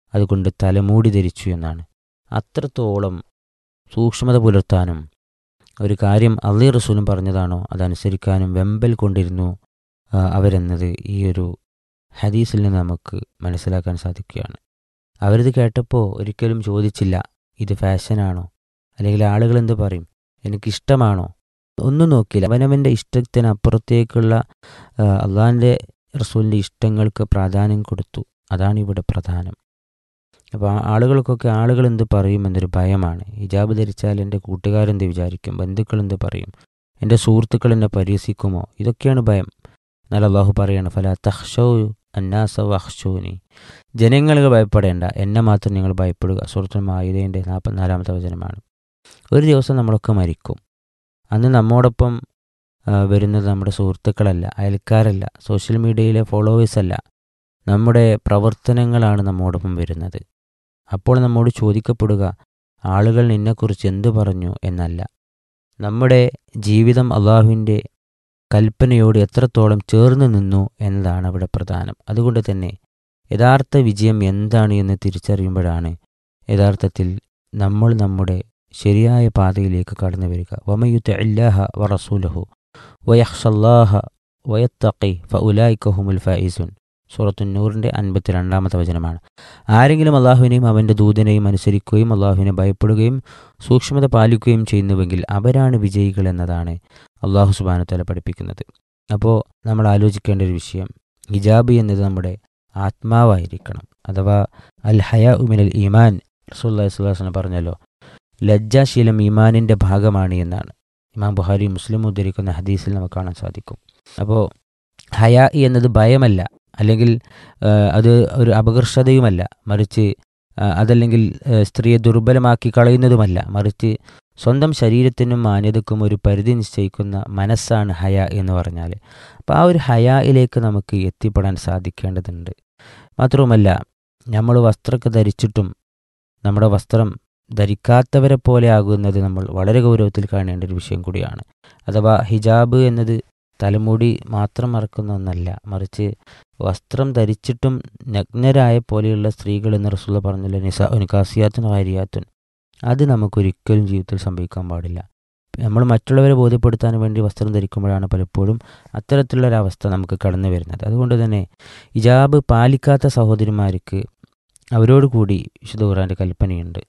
അതുകൊണ്ട് തലമൂടി ധരിച്ചു എന്നാണ് അത്രത്തോളം സൂക്ഷ്മത പുലർത്താനും ഒരു കാര്യം അള്ളി റസൂലും പറഞ്ഞതാണോ അതനുസരിക്കാനും വെമ്പൽ കൊണ്ടിരുന്നു ആ, അവരെന്നത് ഈ ഒരു ഹദീസിൽ നിന്ന് നമുക്ക് മനസ്സിലാക്കാൻ സാധിക്കുകയാണ് അവരിത് കേട്ടപ്പോൾ ഒരിക്കലും ചോദിച്ചില്ല ഇത് ഫാഷനാണോ അല്ലെങ്കിൽ ആളുകൾ എന്ത് പറയും എനിക്കിഷ്ടമാണോ ഒന്നും നോക്കിയില്ല അവനവൻ്റെ ഇഷ്ടത്തിനപ്പുറത്തേക്കുള്ള അള്ളാഹിൻ്റെ റസൂലിൻ്റെ ഇഷ്ടങ്ങൾക്ക് പ്രാധാന്യം കൊടുത്തു അതാണ് ഇവിടെ പ്രധാനം അപ്പോൾ ആ ആളുകൾക്കൊക്കെ ആളുകൾ എന്ത് പറയും എന്നൊരു ഭയമാണ് ഹിജാബ് ധരിച്ചാൽ എൻ്റെ കൂട്ടുകാരെന്ത് വിചാരിക്കും ബന്ധുക്കൾ എന്ത് പറയും എൻ്റെ സുഹൃത്തുക്കൾ എന്നെ പരിഹസിക്കുമോ ഇതൊക്കെയാണ് ഭയം എന്നാൽ അള്ളാഹു പറയാണ് ഫല തഹ്ഷോ അന്നാസ വഹ്ഷോനി ജനങ്ങൾക്ക് ഭയപ്പെടേണ്ട എന്നെ മാത്രം നിങ്ങൾ ഭയപ്പെടുക സുഹൃത്തുൽ മായുദേൻ്റെ നാൽപ്പത്തിനാലാമത്തെ വചനമാണ് ഒരു ദിവസം നമ്മളൊക്കെ മരിക്കും അന്ന് നമ്മോടൊപ്പം ആ, വരുന്നത് നമ്മുടെ സുഹൃത്തുക്കളല്ല അയൽക്കാരല്ല സോഷ്യൽ മീഡിയയിലെ ഫോളോവേഴ്സ് അല്ല നമ്മുടെ പ്രവർത്തനങ്ങളാണ് നമ്മോടൊപ്പം വരുന്നത് അപ്പോൾ നമ്മോട് ചോദിക്കപ്പെടുക ആളുകൾ നിന്നെക്കുറിച്ച് എന്തു പറഞ്ഞു എന്നല്ല നമ്മുടെ ജീവിതം അള്ളാഹുവിൻ്റെ കൽപ്പനയോട് എത്രത്തോളം ചേർന്ന് നിന്നു എന്നതാണ് അവിടെ പ്രധാനം അതുകൊണ്ട് തന്നെ യഥാർത്ഥ വിജയം എന്താണ് എന്ന് തിരിച്ചറിയുമ്പോഴാണ് യഥാർത്ഥത്തിൽ നമ്മൾ നമ്മുടെ ശരിയായ പാതയിലേക്ക് കടന്നു വരിക വമയുത്ത അല്ലാഹ വ റസൂലഹു വയഹ്ഷല്ലാഹ വയത്തഖി ഫഉലായിക്കഹുമുൽ ഫൈസുൻ സൂറത്തു നൂറിൻ്റെ അൻപത്തി രണ്ടാമത്തെ വചനമാണ് ആരെങ്കിലും അള്ളാഹുവിനെയും അവൻ്റെ ദൂതനെയും അനുസരിക്കുകയും അള്ളാഹുവിനെ ഭയപ്പെടുകയും സൂക്ഷ്മത പാലിക്കുകയും ചെയ്യുന്നുവെങ്കിൽ അവരാണ് വിജയികൾ എന്നതാണ് അള്ളാഹു സുബാനത്തല പഠിപ്പിക്കുന്നത് അപ്പോൾ നമ്മൾ ആലോചിക്കേണ്ട ഒരു വിഷയം ഹിജാബ് എന്നത് നമ്മുടെ ആത്മാവായിരിക്കണം അഥവാ അൽ ഹയ ഉമിനൽ ഈമാൻ റസൂല്ലാ സ്വലാസ്ലം പറഞ്ഞല്ലോ ലജ്ജാശീലം ഈമാനിൻ്റെ ഭാഗമാണ് എന്നാണ് ഇമാം ബുഹാരി മുസ്ലിം ഉദ്ധരിക്കുന്ന ഹദീസിൽ നമുക്ക് കാണാൻ സാധിക്കും അപ്പോൾ ഹയ എന്നത് ഭയമല്ല അല്ലെങ്കിൽ ആ, അത് ഒരു അപകർഷതയുമല്ല മറിച്ച് ആ, അതല്ലെങ്കിൽ ആ, സ്ത്രീയെ ദുർബലമാക്കി കളയുന്നതുമല്ല മറിച്ച് സ്വന്തം ശരീരത്തിനും മാന്യതക്കും ഒരു പരിധി നിശ്ചയിക്കുന്ന മനസ്സാണ് ഹയ എന്ന് പറഞ്ഞാൽ അപ്പോൾ ആ ഒരു ഹയായിലേക്ക് നമുക്ക് എത്തിപ്പെടാൻ സാധിക്കേണ്ടതുണ്ട് മാത്രവുമല്ല നമ്മൾ വസ്ത്രമൊക്കെ ധരിച്ചിട്ടും നമ്മുടെ വസ്ത്രം ധരിക്കാത്തവരെ പോലെ ആകുന്നത് നമ്മൾ വളരെ ഗൗരവത്തിൽ കാണേണ്ട ഒരു വിഷയം കൂടിയാണ് അഥവാ ഹിജാബ് എന്നത് തലമുടി മാത്രം മറക്കുന്ന ഒന്നല്ല മറിച്ച് വസ്ത്രം ധരിച്ചിട്ടും നഗ്നരായ പോലെയുള്ള സ്ത്രീകൾ എന്ന് റസൂല പറഞ്ഞില്ല നിസ നിക്കാസിയാത്തുൻ വാരിയാത്തുൻ അത് നമുക്കൊരിക്കലും ജീവിതത്തിൽ സംഭവിക്കാൻ പാടില്ല നമ്മൾ മറ്റുള്ളവരെ ബോധ്യപ്പെടുത്താൻ വേണ്ടി വസ്ത്രം ധരിക്കുമ്പോഴാണ് പലപ്പോഴും അത്തരത്തിലുള്ളൊരവസ്ഥ നമുക്ക് കടന്നു വരുന്നത് അതുകൊണ്ട് തന്നെ ഹിജാബ് പാലിക്കാത്ത സഹോദരിമാർക്ക് അവരോട് കൂടി വിശുദ്ധ ഖുറാൻ്റെ കൽപ്പനയുണ്ട്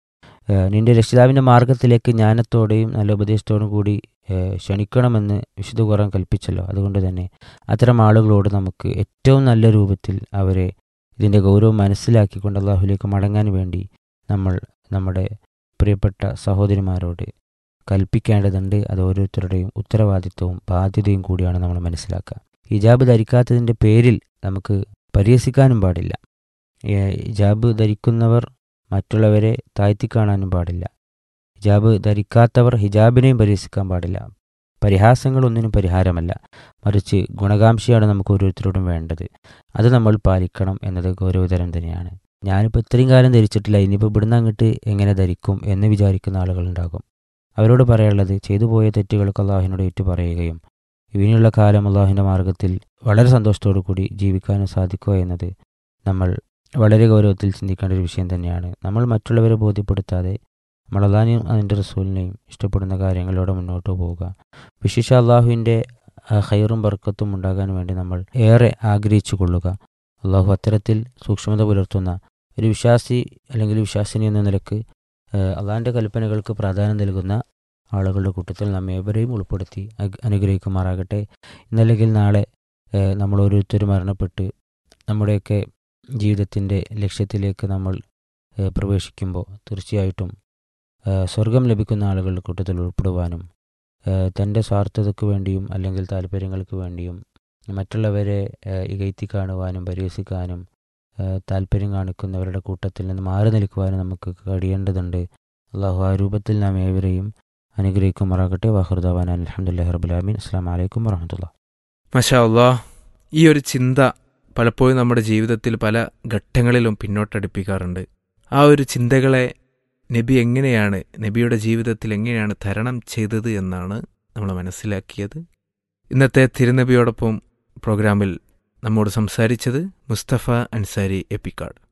ഏഹ് നിന്റെ രക്ഷിതാവിൻ്റെ മാർഗത്തിലേക്ക് ജ്ഞാനത്തോടെയും നല്ല ഉപദേശത്തോടും കൂടി ഏഹ് ക്ഷണിക്കണമെന്ന് വിശുദ്ധ ഖുറാൻ കൽപ്പിച്ചല്ലോ അതുകൊണ്ട് തന്നെ അത്തരം ആളുകളോട് നമുക്ക് ഏറ്റവും നല്ല രൂപത്തിൽ അവരെ ഇതിൻ്റെ ഗൗരവം മനസ്സിലാക്കിക്കൊണ്ട് അള്ളാഹുലേക്ക് മടങ്ങാൻ വേണ്ടി നമ്മൾ നമ്മുടെ പ്രിയപ്പെട്ട സഹോദരിമാരോട് കൽപ്പിക്കേണ്ടതുണ്ട് അത് ഓരോരുത്തരുടെയും ഉത്തരവാദിത്വവും ബാധ്യതയും കൂടിയാണ് നമ്മൾ മനസ്സിലാക്കുക ഹിജാബ് ധരിക്കാത്തതിൻ്റെ പേരിൽ നമുക്ക് പരിഹസിക്കാനും പാടില്ല ഏഹ് ഹിജാബ് ധരിക്കുന്നവർ മറ്റുള്ളവരെ താഴ്ത്തി കാണാനും പാടില്ല ഹിജാബ് ധരിക്കാത്തവർ ഹിജാബിനെയും പരിഹസിക്കാൻ പാടില്ല പരിഹാസങ്ങളൊന്നിനും പരിഹാരമല്ല മറിച്ച് ഗുണകാംക്ഷയാണ് നമുക്ക് ഓരോരുത്തരോടും വേണ്ടത് അത് നമ്മൾ പാലിക്കണം എന്നത് ഗൗരവതരം തന്നെയാണ് ഞാനിപ്പോൾ ഇത്രയും കാലം ധരിച്ചിട്ടില്ല ഇനിയിപ്പോൾ ഇവിടുന്ന് അങ്ങോട്ട് എങ്ങനെ ധരിക്കും എന്ന് വിചാരിക്കുന്ന ആളുകളുണ്ടാകും അവരോട് പറയാനുള്ളത് ചെയ്തു പോയ തെറ്റുകൾക്ക് അള്ളാഹിനോട് ഏറ്റു പറയുകയും ഇനിയുള്ള കാലം അള്ളാഹിൻ്റെ മാർഗത്തിൽ വളരെ സന്തോഷത്തോടു കൂടി ജീവിക്കാനും സാധിക്കുക എന്നത് നമ്മൾ വളരെ ഗൗരവത്തിൽ ചിന്തിക്കേണ്ട ഒരു വിഷയം തന്നെയാണ് നമ്മൾ മറ്റുള്ളവരെ ബോധ്യപ്പെടുത്താതെ നമ്മൾ അള്ളാഹിനെയും അതിൻ്റെ റസൂലിനെയും ഇഷ്ടപ്പെടുന്ന കാര്യങ്ങളിലൂടെ മുന്നോട്ട് പോവുക വിശിഷ അള്ളാഹുവിൻ്റെ ഹൈറും ബർക്കത്തും ഉണ്ടാകാൻ വേണ്ടി നമ്മൾ ഏറെ ആഗ്രഹിച്ചു കൊള്ളുക അള്ളാഹു അത്തരത്തിൽ സൂക്ഷ്മത പുലർത്തുന്ന ഒരു വിശ്വാസി അല്ലെങ്കിൽ വിശ്വാസിനി എന്ന നിലക്ക് അള്ളാഹിൻ്റെ കൽപ്പനകൾക്ക് പ്രാധാന്യം നൽകുന്ന ആളുകളുടെ കൂട്ടത്തിൽ നാം ഏവരെയും ഉൾപ്പെടുത്തി അഗ് അനുഗ്രഹിക്കുമാറാകട്ടെ ഇന്നല്ലെങ്കിൽ നാളെ ഏഹ്, നമ്മൾ ഓരോരുത്തരും മരണപ്പെട്ട് നമ്മുടെയൊക്കെ ജീവിതത്തിൻ്റെ ലക്ഷ്യത്തിലേക്ക് നമ്മൾ ഏഹ്, പ്രവേശിക്കുമ്പോൾ തീർച്ചയായിട്ടും ഏഹ്, സ്വർഗം ലഭിക്കുന്ന ആളുകളുടെ കൂട്ടത്തിൽ ഉൾപ്പെടുവാനും ഏഹ്, തൻ്റെ സ്വാർത്ഥതയ്ക്ക് വേണ്ടിയും അല്ലെങ്കിൽ താല്പര്യങ്ങൾക്ക് വേണ്ടിയും മറ്റുള്ളവരെ ഏഹ്, ഇകഴ്ത്തി കാണുവാനും പരിഹസിക്കാനും ഏഹ്, താല്പര്യം കാണിക്കുന്നവരുടെ കൂട്ടത്തിൽ നിന്ന് മാറി നിൽക്കുവാനും നമുക്ക് കഴിയേണ്ടതുണ്ട് അള്ളാഹു ആ രൂപത്തിൽ നാം ഏവരെയും അനുഗ്രഹിക്കുമാറാകട്ടെ വാഹുർദാൻ അലഹമുല്ലാ റബുലാമീൻ അസ്സാം വലൈക്കും വറഹമത്തുള്ള മഷാ അള്ളാ ഈ ഒരു ചിന്ത പലപ്പോഴും നമ്മുടെ ജീവിതത്തിൽ പല ഘട്ടങ്ങളിലും പിന്നോട്ടടിപ്പിക്കാറുണ്ട് ആ ഒരു ചിന്തകളെ നബി എങ്ങനെയാണ് നബിയുടെ ജീവിതത്തിൽ എങ്ങനെയാണ് തരണം ചെയ്തത് എന്നാണ് നമ്മൾ മനസ്സിലാക്കിയത് ഇന്നത്തെ തിരുനബിയോടൊപ്പം പ്രോഗ്രാമിൽ നമ്മോട് സംസാരിച്ചത് മുസ്തഫ അൻസാരി എപ്പിക്കാട്